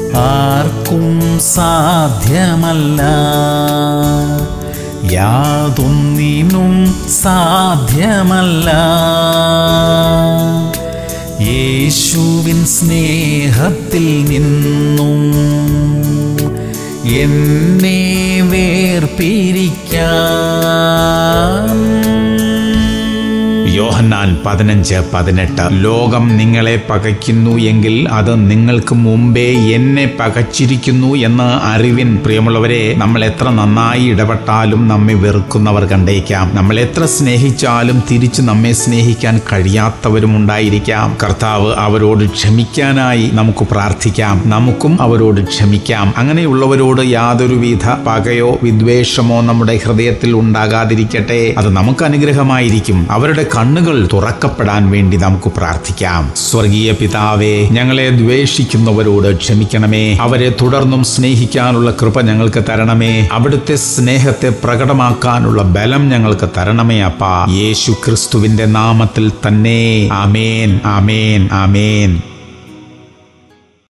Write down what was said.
ആർക്കും സാധ്യമല്ല യാതൊന്നിനും സാധ്യമല്ല യേശുവിൻ സ്നേഹത്തിൽ നിന്നും എന്നെ വേർപിരിക്കാൻ യോഹന്നാൻ പതിനഞ്ച് പതിനെട്ട് ലോകം നിങ്ങളെ പകയ്ക്കുന്നു എങ്കിൽ അത് നിങ്ങൾക്ക് മുമ്പേ എന്നെ പകച്ചിരിക്കുന്നു എന്ന് അറിവിൻ പ്രിയമുള്ളവരെ നമ്മൾ എത്ര നന്നായി ഇടപെട്ടാലും നമ്മെ വെറുക്കുന്നവർ കണ്ടേക്കാം നമ്മൾ എത്ര സ്നേഹിച്ചാലും തിരിച്ച് നമ്മെ സ്നേഹിക്കാൻ കഴിയാത്തവരും ഉണ്ടായിരിക്കാം കർത്താവ് അവരോട് ക്ഷമിക്കാനായി നമുക്ക് പ്രാർത്ഥിക്കാം നമുക്കും അവരോട് ക്ഷമിക്കാം അങ്ങനെയുള്ളവരോട് യാതൊരുവിധ പകയോ വിദ്വേഷമോ നമ്മുടെ ഹൃദയത്തിൽ ഉണ്ടാകാതിരിക്കട്ടെ അത് നമുക്ക് അനുഗ്രഹമായിരിക്കും അവരുടെ കണ്ണുകൾ തുറക്കപ്പെടാൻ വേണ്ടി നമുക്ക് പ്രാർത്ഥിക്കാം സ്വർഗീയ പിതാവേ ഞങ്ങളെ ദ്വേഷിക്കുന്നവരോട് ക്ഷമിക്കണമേ അവരെ തുടർന്നും സ്നേഹിക്കാനുള്ള കൃപ ഞങ്ങൾക്ക് തരണമേ അവിടുത്തെ സ്നേഹത്തെ പ്രകടമാക്കാനുള്ള ബലം ഞങ്ങൾക്ക് തരണമേ അപ്പാ യേശു ക്രിസ്തുവിന്റെ നാമത്തിൽ തന്നെ ആമേൻ ആമേൻ ആമേൻ